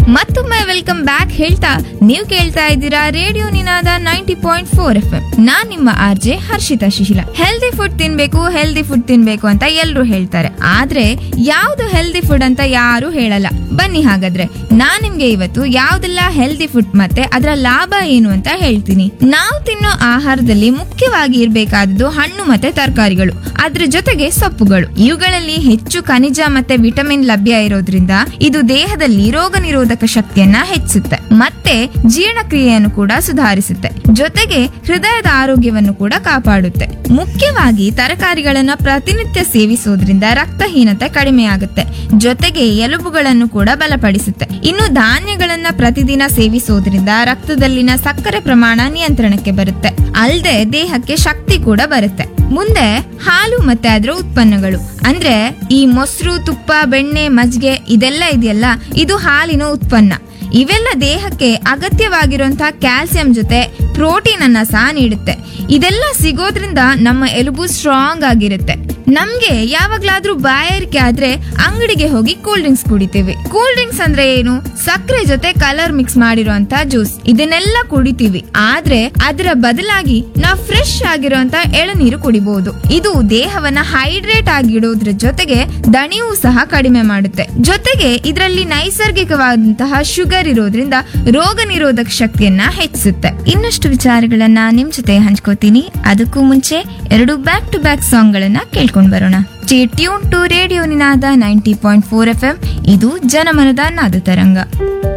ಮತ್ತೊಮ್ಮೆ welcome back ಹೇಳ್ತಾ ನೀವು ಕೇಳ್ತಾ ಇದ್ದೀರಾ radio Ninada ninety point four F M ನಾನ್ ನಿಮ್ಮ R J Harshita Shishila healthy food ತಿನ್ಬೇಕು ಹೆಲ್ದಿ ಫುಡ್ ತಿನ್ಬೇಕು ಅಂತ ಎಲ್ರು ಹೇಳ್ತಾರೆ ಆದ್ರೆ ಯಾವ್ದು ಹೆಲ್ದಿ ಫುಡ್ ಅಂತ ಯಾರು ಹೇಳಲ್ಲ ಬನ್ನಿ ಹಾಗಾದ್ರೆ ನಾನ್ ನಿಮ್ಗೆ ಇವತ್ತು ಯಾವ್ದೆಲ್ಲ ಹೆಲ್ದಿ ಫುಡ್ ಮತ್ತೆ ಅದರ ಲಾಭ ಏನು ಅಂತ ಹೇಳ್ತೀನಿ ನಾವು ತಿನ್ನೋ ಆಹಾರದಲ್ಲಿ ಮುಖ್ಯವಾಗಿ ಇರಬೇಕಾದದ್ದು ಹಣ್ಣು ಮತ್ತೆ ತರಕಾರಿಗಳು ಅದ್ರ ಜೊತೆಗೆ ಸೊಪ್ಪುಗಳು ಇವುಗಳಲ್ಲಿ ಹೆಚ್ಚು ಖನಿಜ ಮತ್ತೆ ವಿಟಮಿನ್ ಲಭ್ಯ ಇರೋದ್ರಿಂದ ಇದು ದೇಹದಲ್ಲಿ ರೋಗ ನಿರೋಧಕ ಶಕ್ತಿಯನ್ನ ಹೆಚ್ಚಿಸುತ್ತೆ ಮತ್ತೆ ಜೀರ್ಣಕ್ರಿಯೆಯನ್ನು ಕೂಡ ಸುಧಾರಿಸುತ್ತೆ ಜೊತೆಗೆ ಹೃದಯದ ಆರೋಗ್ಯವನ್ನು ಕೂಡ ಕಾಪಾಡುತ್ತೆ ಮುಖ್ಯವಾಗಿ ತರಕಾರಿಗಳನ್ನ ಪ್ರತಿನಿತ್ಯ ಸೇವಿಸೋದ್ರಿಂದ ರಕ್ತಹೀನತೆ ಕಡಿಮೆ ಆಗುತ್ತೆ ಜೊತೆಗೆ ಎಲುಬುಗಳನ್ನು ಕೂಡ ಬಲಪಡಿಸುತ್ತೆ ಇನ್ನು ಧಾನ್ಯಗಳನ್ನ ಪ್ರತಿದಿನ ಸೇವಿಸೋದ್ರಿಂದ ರಕ್ತದಲ್ಲಿನ ಸಕ್ಕರೆ ಪ್ರಮಾಣ ನಿಯಂತ್ರಣಕ್ಕೆ ಬರುತ್ತೆ ಅಲ್ಲದೆ ದೇಹಕ್ಕೆ ಶಕ್ತಿ ಕೂಡ ಬರುತ್ತೆ ಮುಂದೆ ಹಾಲು ಮತ್ತೆ ಅದರ ಉತ್ಪನ್ನಗಳು ಅಂದ್ರೆ ಈ ಮೊಸರು ತುಪ್ಪ ಬೆಣ್ಣೆ ಮಜ್ಜಿಗೆ ಇದೆಲ್ಲ ಇದೆಯಲ್ಲ ಇದು ಹಾಲಿನ ಉತ್ಪನ್ನ ಇವೆಲ್ಲ ದೇಹಕ್ಕೆ ಅಗತ್ಯವಾಗಿರುವಂತಹ ಕ್ಯಾಲ್ಸಿಯಂ ಜೊತೆ ಪ್ರೋಟೀನ್ ಅನ್ನ ಸಹ ನೀಡುತ್ತೆ ಇದೆಲ್ಲ ಸಿಗೋದ್ರಿಂದ ನಮ್ಮ ಎಲುಬು ಸ್ಟ್ರಾಂಗ್ ಆಗಿರುತ್ತೆ ನಮ್ಗೆ ಯಾವಾಗ್ಲಾದ್ರೂ ಬಾಯಾರಿಕೆ ಆದ್ರೆ ಅಂಗಡಿಗೆ ಹೋಗಿ ಕೂಲ್ ಡ್ರಿಂಕ್ಸ್ ಕುಡಿತೀವಿ ಕೂಲ್ ಡ್ರಿಂಕ್ಸ್ ಅಂದ್ರೆ ಏನು ಸಕ್ಕರೆ ಜೊತೆ ಕಲರ್ ಮಿಕ್ಸ್ ಮಾಡಿರುವಂತ ಜ್ಯೂಸ್ ಇದನ್ನೆಲ್ಲ ಕುಡಿತೀವಿ ಆದ್ರೆ ಅದರ ಬದಲಾಗಿ ನಾವು ಫ್ರೆಶ್ ಆಗಿರುವಂತ ಎಳನೀರು ಕುಡಿಬಹುದು ಇದು ದೇಹವನ್ನ ಹೈಡ್ರೇಟ್ ಆಗಿಡೋದ್ರ ಜೊತೆಗೆ ದಣಿವು ಸಹ ಕಡಿಮೆ ಮಾಡುತ್ತೆ ಜೊತೆಗೆ ಇದರಲ್ಲಿ ನೈಸರ್ಗಿಕವಾದಂತಹ ಶುಗರ್ ಇರೋದ್ರಿಂದ ರೋಗ ನಿರೋಧಕ ಶಕ್ತಿಯನ್ನ ಹೆಚ್ಚಿಸುತ್ತೆ ಇನ್ನಷ್ಟು ವಿಚಾರಗಳನ್ನ ನಿಮ್ ಜೊತೆ ಹಂಚ್ಕೋತೀನಿ ಅದಕ್ಕೂ ಮುಂಚೆ ಎರಡು ಬ್ಯಾಕ್ ಟು ಬ್ಯಾಕ್ ಸಾಂಗ್ ಗಳನ್ನ ಕೇಳ್ಕೊಂಡ್ ಬರೋಣ tune to radio Ninada ninety point four F M ಇದು ಜನಮನದ ನಾದ ತರಂಗ